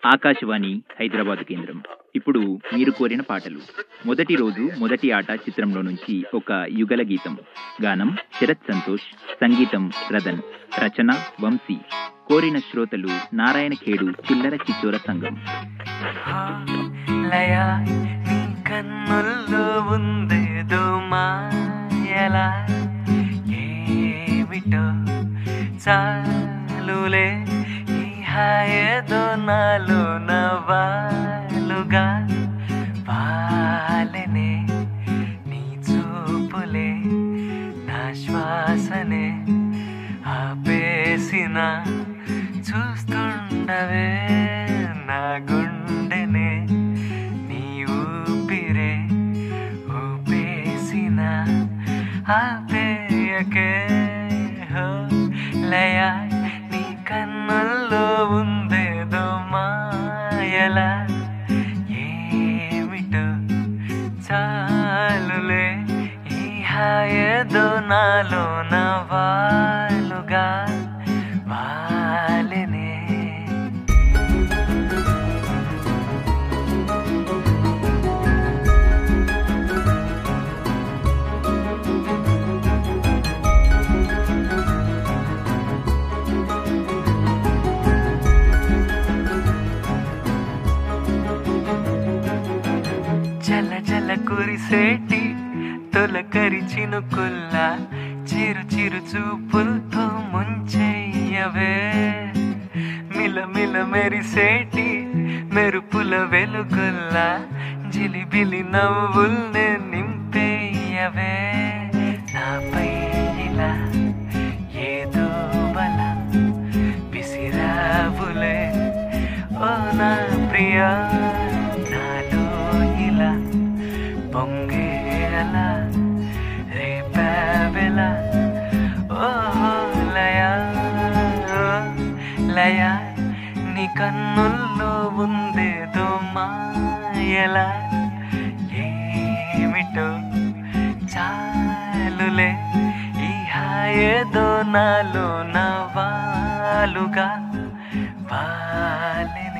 ఆకాశవాణి హైదరాబాద్ కేంద్రం ఇప్పుడు మీరు కోరిన పాటలు మొదటి రోజు మొదటి ఆట చిత్రంలో నుంచి ఒక యుగల గీతం గానం శరత్ సంతోష్ సంగీతం రదన్ రచన వంశీ కోరిన శ్రోతలు నారాయణ ఖేడు చిల్లర చిచ్చోర సంఘం లయ నీ కన్నుల్లో ఉందేదో మాయలా ఏమిటో చాలులే ఈ హాయేదో నాలో నవాలుగా వాలెనే నీ చూపులే నా శ్వాసనే ఆపేసిన చూస్తుండవే నా గుండెనే నీ ఊపిరే ఊపేసిన ఆపేయకే హో లయ నీ కన్నుల్లో ఉందేదో మాయలా ఏమిటో చాలులే ఈ హాయేదో నాలో నవాలుగా వాలెనే జల జల కురిసేటి తొలకరి చినుకుల్ల చిరు చిరు చూపులతో ముంచెయ్యవే మిల మిల మెరిసేటి మెరుపుల వెలుగుల్ల జిలిబిలి నవ్వుల్నే నింపేయవే నాపై ఇలా ఏదో బల విసిరావులే ఓ నా ప్రియా నాలో ఇలా పొంగేలా రేపేల ఓహో లయ ఓ లయ నీ కన్నుల్లో ఉందేదో మాయలా ఏమిటో చాలులే ఈ హాయేదో నాలో నవాలుగా వాలె